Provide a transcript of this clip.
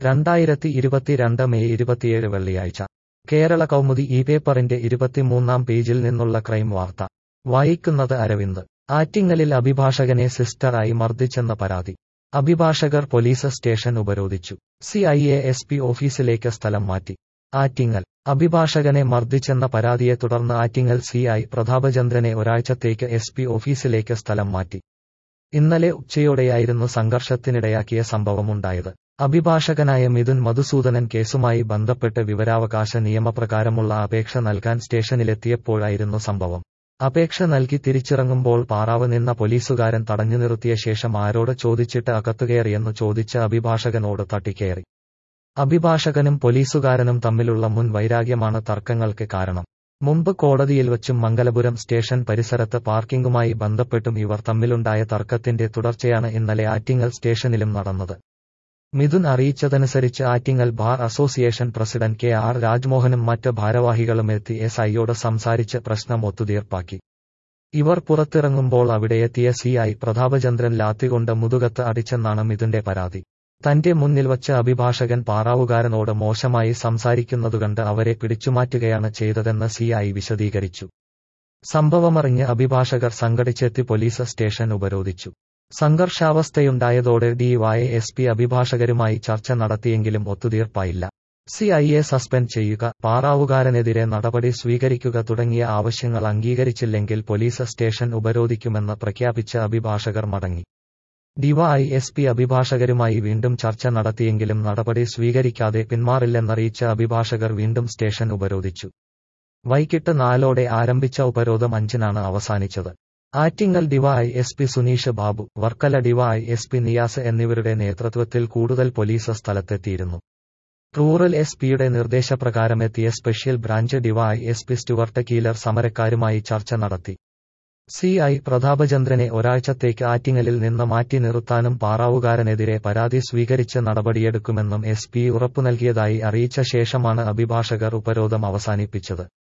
രണ്ടായിരത്തി ഇരുപത്തിരണ്ട് മെയ് ഇരുപത്തിയേഴ് വെള്ളിയാഴ്ച കേരള കൗമുദി ഈ പേപ്പറിന്റെ ഇരുപത്തിമൂന്നാം പേജിൽ നിന്നുള്ള ക്രൈം വാർത്ത വായിക്കുന്നത് അരവിന്ദ് ആറ്റിങ്ങലിൽ അഭിഭാഷകനെ സിസ്റ്ററായി മർദ്ദിച്ചെന്ന പരാതി അഭിഭാഷകർ പോലീസ് സ്റ്റേഷൻ ഉപരോധിച്ചു C I A S P ഓഫീസിലേക്ക് സ്ഥലം മാറ്റി ആറ്റിങ്ങൽ അഭിഭാഷകനെ മർദ്ദിച്ചെന്ന പരാതിയെ തുടർന്ന് ആറ്റിങ്ങൽ സി ഐ പ്രതാപചന്ദ്രനെ ഒരാഴ്ചത്തേക്ക് എസ് പി ഓഫീസിലേക്ക് സ്ഥലം മാറ്റി ഇന്നലെ ഉച്ചയോടെയായിരുന്നു സംഘർഷത്തിനിടയാക്കിയ സംഭവമുണ്ടായത് അഭിഭാഷകനായ മിഥുൻ മധുസൂദനൻ കേസുമായി ബന്ധപ്പെട്ട് വിവരാവകാശ നിയമപ്രകാരമുള്ള അപേക്ഷ നൽകാൻ സ്റ്റേഷനിലെത്തിയപ്പോഴായിരുന്നു സംഭവം അപേക്ഷ നൽകി തിരിച്ചിറങ്ങുമ്പോൾ പാറാവ് നിന്ന പോലീസുകാരൻ തടഞ്ഞു നിർത്തിയ ശേഷം ആരോട് ചോദിച്ചിട്ട് അകത്തുകയറിയെന്നു ചോദിച്ച അഭിഭാഷകനോട് തട്ടിക്കയറി അഭിഭാഷകനും പോലീസുകാരനും തമ്മിലുള്ള മുൻ വൈരാഗ്യമാണ് തർക്കങ്ങൾക്ക് കാരണം മുമ്പ് കോടതിയിൽ വച്ചും മംഗലപുരം സ്റ്റേഷൻ പരിസരത്ത് പാർക്കിംഗുമായി ബന്ധപ്പെട്ടും ഇവർ തമ്മിലുണ്ടായ തർക്കത്തിന്റെ തുടർച്ചയാണ് ഇന്നലെ ആറ്റിങ്ങൽ സ്റ്റേഷനിലും നടന്നത് മിഥുൻ അറിയിച്ചതനുസരിച്ച് Attingal bar association president K R രാജ്മോഹനും മറ്റ് ഭാരവാഹികളും എത്തി എസ് ഐയോട് സംസാരിച്ച് പ്രശ്നം ഒത്തുതീർപ്പാക്കി ഇവർ പുറത്തിറങ്ങുമ്പോൾ അവിടെയെത്തിയ സി ഐ പ്രതാപചന്ദ്രൻ ലാത്തികൊണ്ട് മുതുകത്ത് അടിച്ചെന്നാണ് മിഥുന്റെ പരാതി തന്റെ മുന്നിൽ വച്ച് അഭിഭാഷകൻ പാറാവുകാരനോട് മോശമായി സംസാരിക്കുന്നതുകണ്ട് അവരെ പിടിച്ചുമാറ്റുകയാണ് ചെയ്തതെന്ന് സി ഐ വിശദീകരിച്ചു സംഭവമറിഞ്ഞ് അഭിഭാഷകർ സംഘടിച്ചെത്തി പോലീസ് സ്റ്റേഷൻ ഉപരോധിച്ചു സംഘർഷാവസ്ഥയുണ്ടായതോടെ ഡിവൈ എസ് പി അഭിഭാഷകരുമായി ചർച്ച നടത്തിയെങ്കിലും ഒത്തുതീർപ്പായില്ല സി ഐ എ സസ്പെൻഡ് ചെയ്യുക പാറാവുകാരനെതിരെ നടപടി സ്വീകരിക്കുക തുടങ്ങിയ ആവശ്യങ്ങൾ അംഗീകരിച്ചില്ലെങ്കിൽ പോലീസ് സ്റ്റേഷൻ ഉപരോധിക്കുമെന്ന് പ്രഖ്യാപിച്ച അഭിഭാഷകർ മടങ്ങി ഡിവൈ എസ് പി അഭിഭാഷകരുമായി വീണ്ടും ചർച്ച നടത്തിയെങ്കിലും നടപടി സ്വീകരിക്കാതെ പിന്മാറില്ലെന്നറിയിച്ച അഭിഭാഷകർ വീണ്ടും സ്റ്റേഷൻ ഉപരോധിച്ചു വൈകിട്ട് നാലോടെ ആരംഭിച്ച ഉപരോധം അഞ്ചിനാണ് അവസാനിച്ചത് Attingal DY S P Suneesh Babu Varkala DY S P Niyas എന്നിവരുടെ നേതൃത്വത്തിൽ കൂടുതൽ പോലീസ് സ്ഥലത്തെത്തിയിരുന്നു റൂറൽ എസ് പിയുടെ നിർദ്ദേശപ്രകാരം എത്തിയ special branch DY S P Stuart Keeler സമരക്കാരുമായി ചർച്ച നടത്തി സി ഐ പ്രതാപചന്ദ്രനെ ഒരാഴ്ചത്തേക്ക് ആറ്റിങ്ങലിൽ നിന്ന് മാറ്റി നിർത്താനും പാറാവുകാരനെതിരെ പരാതി സ്വീകരിച്ച് നടപടിയെടുക്കുമെന്നും എസ് പി ഉറപ്പു നൽകിയതായി അറിയിച്ച ശേഷമാണ് അഭിഭാഷകർ ഉപരോധം അവസാനിപ്പിച്ചത്